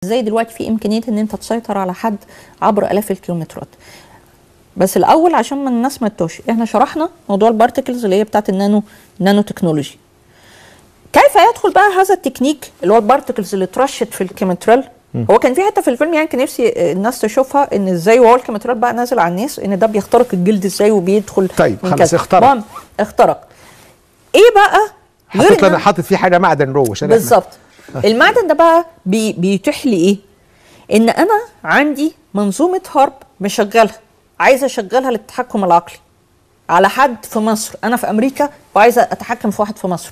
ازاي دلوقتي في امكانيه ان انت تسيطر على حد عبر الاف الكيلومترات بس الاول عشان ما الناس ما تتوهش احنا شرحنا موضوع البارتكلز اللي هي بتاعت النانو نانو تكنولوجي كيف يدخل بقى هذا التكنيك اللي هو البارتكلز اللي اترشت في الكيمترال هو كان في حته في الفيلم يعني كان نفسي الناس تشوفها ان ازاي وهو الكيمترال بقى نازل على الناس ان ده بيخترق الجلد ازاي وبيدخل طيب، من خلاص كذا. اخترق. المهم، اخترق ايه بقى غير حاطط إن لنا حاطط فيه حاجه معدن جوه عشان إحنا- بالظبط المعدن ده بقى بي بيتيح لي ايه ان انا عندي منظومه هارب مشغلها عايزه اشغلها للتحكم العقلي على حد في مصر انا في امريكا وعايزه اتحكم في واحد في مصر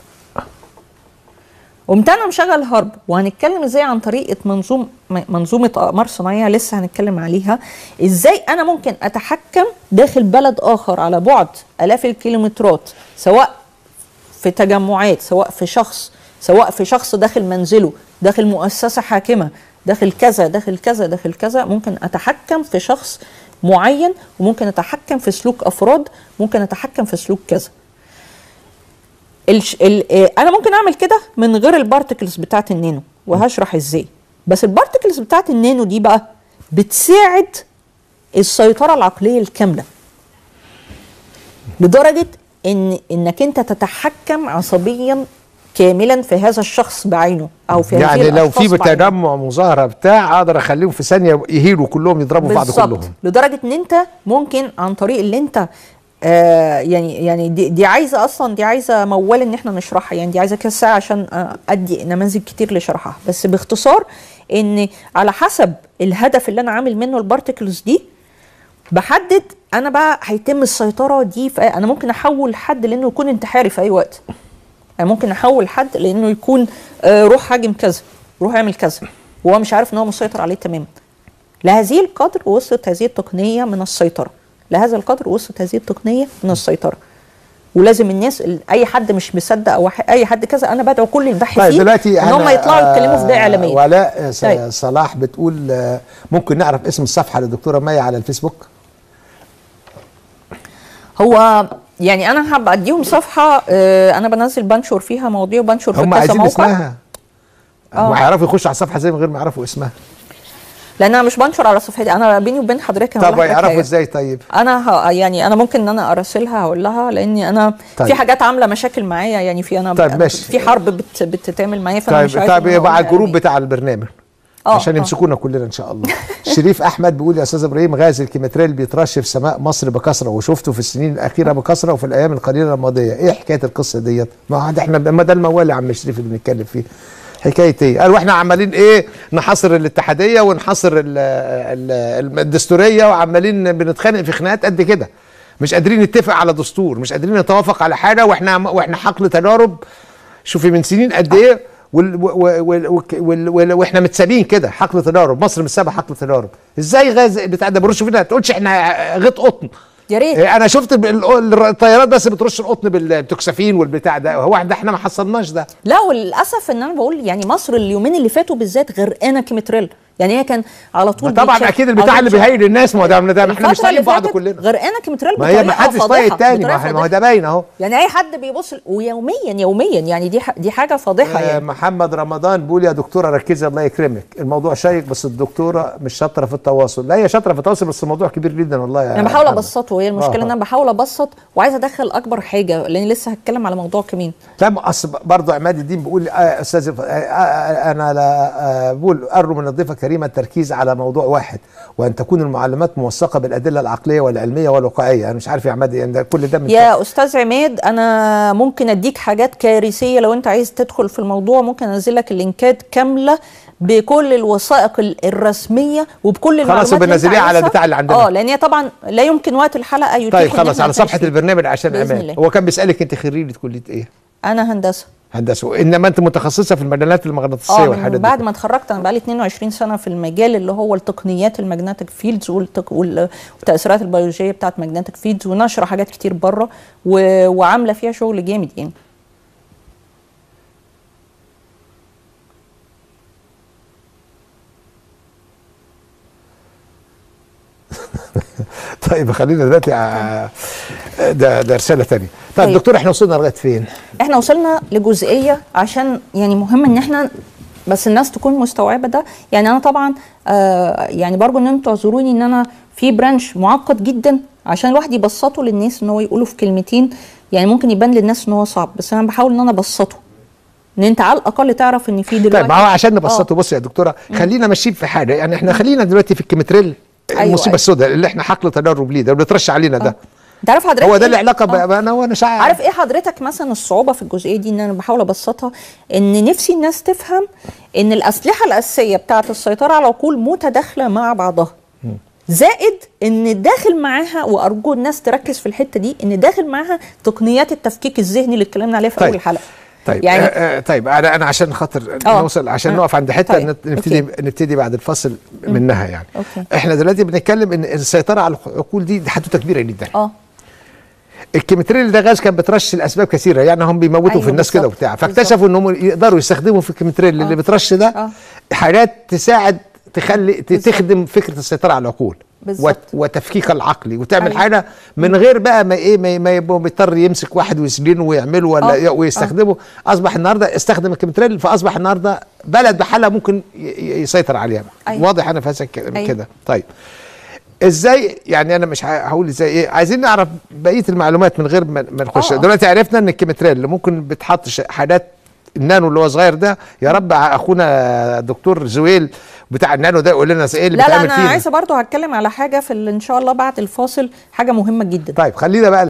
قمت انا مشغل هارب وهنتكلم ازاي عن طريقه منظوم م- منظومه اقمار صناعيه لسه هنتكلم عليها ازاي انا ممكن اتحكم داخل بلد اخر على بعد الاف الكيلومترات سواء في تجمعات سواء في شخص سواء في شخص داخل منزله داخل مؤسسة حاكمة داخل كذا داخل كذا داخل كذا ممكن أتحكم في شخص معين وممكن أتحكم في سلوك أفراد ممكن أتحكم في سلوك كذا الش... ال... آه، أنا ممكن أعمل كده من غير البارتكلز بتاعت النانو وهشرح إزاي بس البارتكلز بتاعت النانو دي بقى بتساعد السيطرة العقلية الكاملة لدرجه ان انك انت تتحكم عصبيا كاملا في هذا الشخص بعينه او في هذه يعني لو في الأشخاص بعينهم. تجمع مظاهره بتاع اقدر اخليهم في ثانيه يهيلوا كلهم يضربوا في بعض بالظبط كلهم لدرجه ان انت ممكن عن طريق اللي انت آه يعني يعني دي, دي عايزه اصلا دي عايزه موال ان احنا نشرحها يعني دي عايزه كذا ساعه عشان آه ادي نماذج كتير لشرحها بس باختصار ان على حسب الهدف اللي انا عامل منه البارتكلز دي بحدد انا بقى هيتم السيطره دي في انا ممكن احول حد لانه يكون انتحاري في اي وقت يعني ممكن احول حد لانه يكون آه روح هاجم كذا روح اعمل كذا وهو مش عارف ان هو مسيطر عليه تماما لهذه القدر وصلت هذه التقنيه من السيطره لهذا القدر وصلت هذه التقنيه من السيطره ولازم الناس ال- اي حد مش مصدق او ح- اي حد كذا انا بدعو كل الباحثين طيب دلوقتي ان هم أنا، يطلعوا يتكلموا في ده آه، اعلاميا ولاء آه، س- طيب. صلاح بتقول آه، ممكن نعرف اسم الصفحه للدكتوره مي على الفيسبوك هو يعني انا هبقى اديهم صفحه آه، انا بنزل بنشر فيها مواضيع وبنشر في هم كذا عايزين موقع اسمها آه. هم هيعرفوا يخشوا على الصفحه زي من غير ما يعرفوا اسمها لان انا مش بنشر على صفحتي انا بيني وبين حضرتك أنا طب هقول لك هيعرفوا حاجة. ازاي طيب انا ه... يعني انا ممكن ان انا اراسلها هقول لها لاني انا طيب. في حاجات عامله مشاكل معايا يعني في انا طيب أنا ماشي. في حرب بت... بتتعمل معايا فانا طيب مش عايزة طيب إن أنا يبقى على أقولها الجروب إعلامياً. بتاع البرنامج آه، عشان آه. يمسكونا كلنا ان شاء الله شريف احمد بيقول يا استاذ ابراهيم غاز الكيمتريل بيترش في سماء مصر بكثره وشفته في السنين الاخيره بكثره وفي الايام القليله الماضيه ايه حكايه القصه ديت ما هو احنا ما ده الموال يا عم شريف اللي بنتكلم فيه حكايه ايه قال واحنا عمالين ايه نحاصر الاتحاديه ونحاصر ال- ال- الدستوريه وعمالين بنتخانق في خناقات قد كده مش قادرين نتفق على دستور مش قادرين نتوافق على حاجه واحنا واحنا حقل تجارب شوفي من سنين قد ايه وال وال وال وال وال واحنا متسابين كده حقل تجارب مصر متسابه حقل تجارب ازاي غاز بتاع ده بيرشوا فينا ما تقولش احنا غيط قطن يا ريت إيه، انا شفت ال- الطيارات بس بترش القطن بالتوكسافين والبتاع ده هو ده احنا ما حصلناش ده لا وللاسف ان انا بقول يعني مصر اليومين اللي فاتوا بالذات غرقانه كيمتريل يعني هي كان على طول طبعا بيتشاف- اكيد البتاع اللي بيتشاف. بيهيل الناس ما هو ده ده ما احنا مش الفترة اللي طايقين بعض فاتت كلنا غرقانه كيمتريل ما هي ما بطريقة حدش طايق فاضحة، التاني بطريقة ما, هي- ما هو فاضحة. ده باين اهو يعني اي حد بيبص ويوميا يوميا يعني دي ح- دي حاجه فاضحه آه، يعني محمد رمضان بيقول يا دكتوره ركزي الله يكرمك الموضوع شيق بس الدكتوره مش شاطره في التواصل لا هي شاطره في التواصل بس الموضوع كبير جدا والله يا انا بحاول محمد. ابسطه هي المشكله آه. ان انا بحاول ابسط وعايزه ادخل اكبر حاجه لان لسه هتكلم على موضوع كمان لا اصل برضه عماد الدين بيقول آه استاذ آه آه انا لا آه بقول ارجو من الضيفه الكريمه التركيز على موضوع واحد وان تكون المعلومات موثقه بالادله العقليه والعلميه والواقعيه انا مش عارف يا عماد يعني ده كل ده من يا استاذ عماد انا ممكن اديك حاجات كارثيه لو انت عايز تدخل في الموضوع ممكن انزل لك اللينكات كامله بكل الوثائق ال- الرسميه وبكل المعلومات اللي انت بنزليها على عايزها. البتاع اللي عندنا. اه لان هي طبعا لا يمكن وقت الحلقه يتيح طيب إن خلاص إحنا على صفحه نتناقش فيه. البرنامج عشان بإذن امان الله. هو كان بيسالك انت خريجه كليه ايه انا هندسه هندسه انما انت متخصصه في المجالات المغناطيسيه اه والحاجات من دي بعد ما اتخرجت انا بقالي 22 سنه في المجال اللي هو التقنيات الماجنتيك فيلدز والتق... وال- والتاثيرات البيولوجيه بتاعت ماجنتيك فيلدز ونشر حاجات كتير بره و... وعامله فيها شغل جامد يعني طيب خلينا دلوقتي ع- ده ده رساله ثانيه طيب طيب. دكتور احنا وصلنا لغايه فين احنا وصلنا لجزئيه عشان يعني مهم ان احنا بس الناس تكون مستوعبه ده يعني انا طبعا آه يعني برجو ان انتوا تعذروني ان انا في برانش معقد جدا عشان الواحد يبسطه للناس ان هو يقوله في كلمتين يعني ممكن يبان للناس ان هو صعب بس انا بحاول ان انا ابسطه ان انت على الاقل تعرف ان في دلوقتي طيب ما هو عشان آه. نبسطه بص يا دكتوره خلينا ماشيين في حاجه يعني احنا خلينا دلوقتي في الكيمتريل أيوة، المصيبه أيوة. السوداء اللي احنا حقل تدرب ليه ده اللي بيترش علينا ده انت عارف حضرتك هو ده إيه؟ اللي علاقه آه. بقى انا وانا شاعر عارف ايه حضرتك مثلا الصعوبه في الجزئيه دي ان انا بحاول ابسطها ان نفسي الناس تفهم ان الاسلحه الاساسيه بتاعه السيطره على العقول متداخله مع بعضها زائد ان داخل معاها وارجو الناس تركز في الحته دي ان داخل معاها تقنيات التفكيك الذهني اللي اتكلمنا عليها في طيب. اول الحلقه طيب يعني يعني آه آه طيب انا انا عشان خاطر آه. نوصل عشان آه. نقف عند حته طيب. نت- نبتدي أوكي. نبتدي بعد الفصل منها يعني أوكي. احنا دلوقتي بنتكلم ان السيطره على العقول دي دي حدوته كبيره جدا اه الكيمتريل ده غاز كان بترش لاسباب كثيره يعني هم بيموتوا أيوة في الناس كده بالظبط. وبتاع فاكتشفوا انهم يقدروا يستخدموا في الكيمتريل اللي بترش ده آه. حاجات تساعد تخلي ت- بالظبط. تخدم فكره السيطره على العقول بالظبط. وت- وتفكيك العقلي وتعمل أيوة. حاجه من غير بقى ما ايه ما, ما يبقى بيضطر يمسك واحد ويسجنه ويعمله ولا آه. ي- ويستخدمه اصبح النهارده استخدم الكيمتريل فاصبح النهارده بلد بحالها ممكن ي- ي- يسيطر عليها أيوة. واضح انا في هذا الكلام أيوة. كده طيب ازاي يعني انا مش ه- هقول ازاي ايه عايزين نعرف بقيه المعلومات من غير ما ما نخش آه. دلوقتي عرفنا ان الكيمتريل اللي ممكن بتحط ش- حاجات النانو اللي هو صغير ده يا رب اخونا دكتور زويل بتاع النانو ده يقول لنا ايه اللي لا لا بيتعمل انا فيه عايزه برضو هتكلم على حاجه في ال- ان شاء الله بعد الفاصل حاجه مهمه جدا طيب خلينا بقى